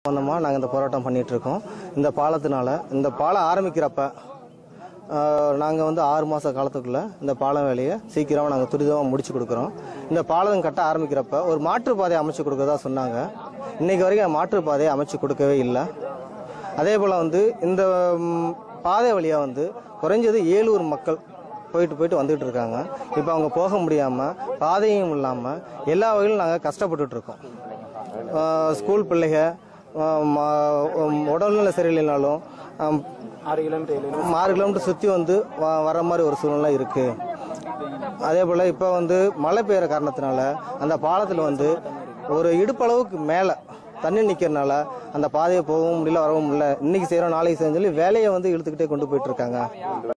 சம்பந்தமாக நாங்கள் இந்த போராட்டம் பண்ணிட்டு இருக்கோம் இந்த பாலத்தினால இந்த பாலம் ஆரம்பிக்கிறப்ப நாங்கள் வந்து ஆறு மாத காலத்துக்குள்ள இந்த பாலம் வேலையை சீக்கிரமாக நாங்கள் துரிதமாக முடிச்சு கொடுக்குறோம் இந்த பாலம் கட்ட ஆரம்பிக்கிறப்ப ஒரு மாற்றுப்பாதையை அமைச்சு கொடுக்கறதா சொன்னாங்க இன்னைக்கு வரைக்கும் மாற்றுப்பாதையை அமைச்சு கொடுக்கவே இல்லை அதே போல் வந்து இந்த ம், பாதை வழியாக வந்து குறைஞ்சது ஏழூர் மக்கள் போயிட்டு போயிட்டு வந்துட்டு இருக்காங்க இப்போ அவங்க போக முடியாமல் பாதையும் இல்லாமல் எல்லா வகையிலும் நாங்கள் கஷ்டப்பட்டுட்டு இருக்கோம் ஆஹ் ஸ்கூல் பிள்ளைங்க ஆஹ் ம- உடல்நிலை சரியில்லைனாலும் ஆஹ் ஆறு கிலோமீட்டர் ஆறு கிலோமீட்டர் சுற்றி வந்து வ- வர மாதிரி ஒரு சூழ்நிலை இருக்குது அதே போல் இப்போ வந்து மழை பெய்கிற காரணத்தினால அந்த பாலத்தில் வந்து ஒரு இடுப்பளவுக்கு மேலே தண்ணி நிற்கிறனால அந்த பாதையை போகவும் முடியல வரவும் முடியல இன்னைக்கு செய்கிறோம் நாளைக்கு செய்யணும் சொல்லி வேலையை வந்து இழுத்துக்கிட்டே கொண்டு போயிட்டு இருக்காங்க